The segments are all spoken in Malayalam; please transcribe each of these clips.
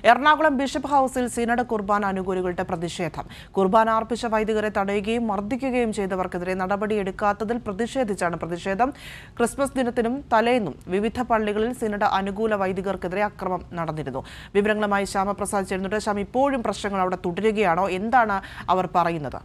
എറണാകുളം ബിഷപ്പ് ഹൌസിൽ സിനഡ് കുർബാന അനുകൂലികളുടെ പ്രതിഷേധം കുർബാന അർപ്പിച്ച വൈദികരെ തടയുകയും മർദ്ദിക്കുകയും ചെയ്തവർക്കെതിരെ നടപടിയെടുക്കാത്തതിൽ പ്രതിഷേധിച്ചാണ് പ്രതിഷേധം ക്രിസ്മസ് ദിനത്തിനും തലേന്നും വിവിധ പള്ളികളിൽ സിനഡ് അനുകൂല വൈദികർക്കെതിരെ അക്രമം നടന്നിരുന്നു വിവരങ്ങളുമായി ശ്യാമപ്രസാദ് ചേരുന്നുണ്ട് ശ്യാം ഇപ്പോഴും പ്രശ്നങ്ങൾ അവിടെ തുടരുകയാണോ എന്താണ് അവർ പറയുന്നത്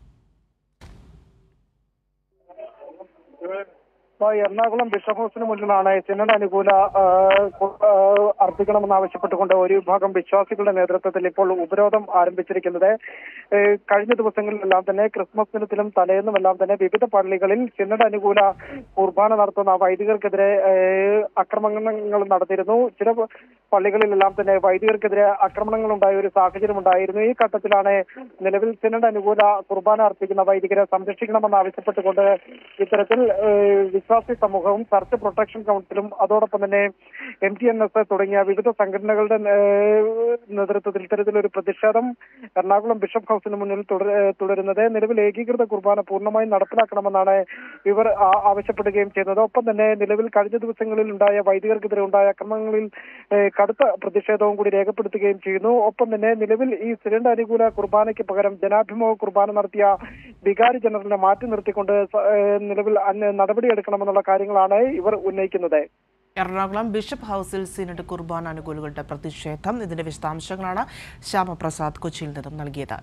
ഇപ്പൊ എറണാകുളം ബിഷപ്പ് ഹൗസിന് മുന്നിലാണ് സിനഡ് അനുകൂല ആ, കു- ആ, അർപ്പിക്കണമെന്ന് ആവശ്യപ്പെട്ടുകൊണ്ട് ഒരു വിഭാഗം വിശ്വാസികളുടെ നേതൃത്വത്തിൽ ഇപ്പോൾ ഉപരോധം ആരംഭിച്ചിരിക്കുന്നത് ഏ, കഴിഞ്ഞ ദിവസങ്ങളിലെല്ലാം തന്നെ ക്രിസ്മസ് ദിനത്തിലും തലേന്നുമെല്ലാം തന്നെ വിവിധ പള്ളികളിൽ സിനഡ് അനുകൂല കുർബാന നടത്തുന്ന വൈദികർക്കെതിരെ ഏ, ആക്രമണങ്ങൾ നടത്തിയിരുന്നു ചില പള്ളികളിലെല്ലാം തന്നെ വൈദികർക്കെതിരെ ആക്രമണങ്ങൾ ഉണ്ടായ ഒരു സാഹചര്യം ഉണ്ടായിരുന്നു ഈ ഘട്ടത്തിലാണ് നിലവിൽ സിനഡ് അനുകൂല കുർബാന അർപ്പിക്കുന്ന വൈദികരെ സംരക്ഷിക്കണമെന്ന് ആവശ്യപ്പെട്ടുകൊണ്ട് ഇത്തരത്തിൽ ഏഹ്, വിശ്വാസി സമൂഹവും ചർച്ച് പ്രൊട്ടക്ഷൻ കൗൺസിലും അതോടൊപ്പം തന്നെ എം ടി എൻ എസ് തുടങ്ങിയ വിവിധ സംഘടനകളുടെ ഏഹ്, നേതൃത്വത്തിൽ ഇത്തരത്തിലൊരു പ്രതിഷേധം എറണാകുളം ബിഷപ്പ് ഹൌസിന് മുന്നിൽ തുടര- ഏഹ്, തുടരുന്നത് നിലവിൽ ഏകീകൃത കുർബാന പൂർണ്ണമായും നടപ്പിലാക്കണമെന്നാണ് ഇവർ ആ- ആവശ്യപ്പെടുകയും ചെയ്യുന്നത് ഒപ്പം തന്നെ നിലവിൽ കഴിഞ്ഞ ദിവസങ്ങളിൽ ഉണ്ടായ വൈദികർക്കെതിരെ ഉണ്ടായ ആക്രമണങ്ങളിൽ ഏഹ്, കടുത്ത പ്രതിഷേധവും കൂടി രേഖപ്പെടുത്തുകയും ചെയ്യുന്നു ഒപ്പം തന്നെ നിലവിൽ ഈ സിലിണ്ടർ അനുകൂല കുർബാനയ്ക്ക് പകരം ജനാഭിമുഖ കുർബാന നടത്തിയ വികാരി ജനറലിനെ മാറ്റി നിർത്തിക്കൊണ്ട് സ- ഏഹ്, നിലവിൽ അന്യ- നടപടിയെടുക്കണമെന്നുള്ള കാര്യങ്ങളാണ് ഇവർ ഉന്നയിക്കുന്നത് എറണാകുളം ബിഷപ്പ് ഹൌസിൽ സിനഡ് കുർബാന അനുകൂലികളുടെ പ്രതിഷേധം ഇതിന്റെ വിശദാംശങ്ങളാണ് ശ്യാമപ്രസാദ് കൊച്ചിയിൽ നിന്നും നൽകിയത്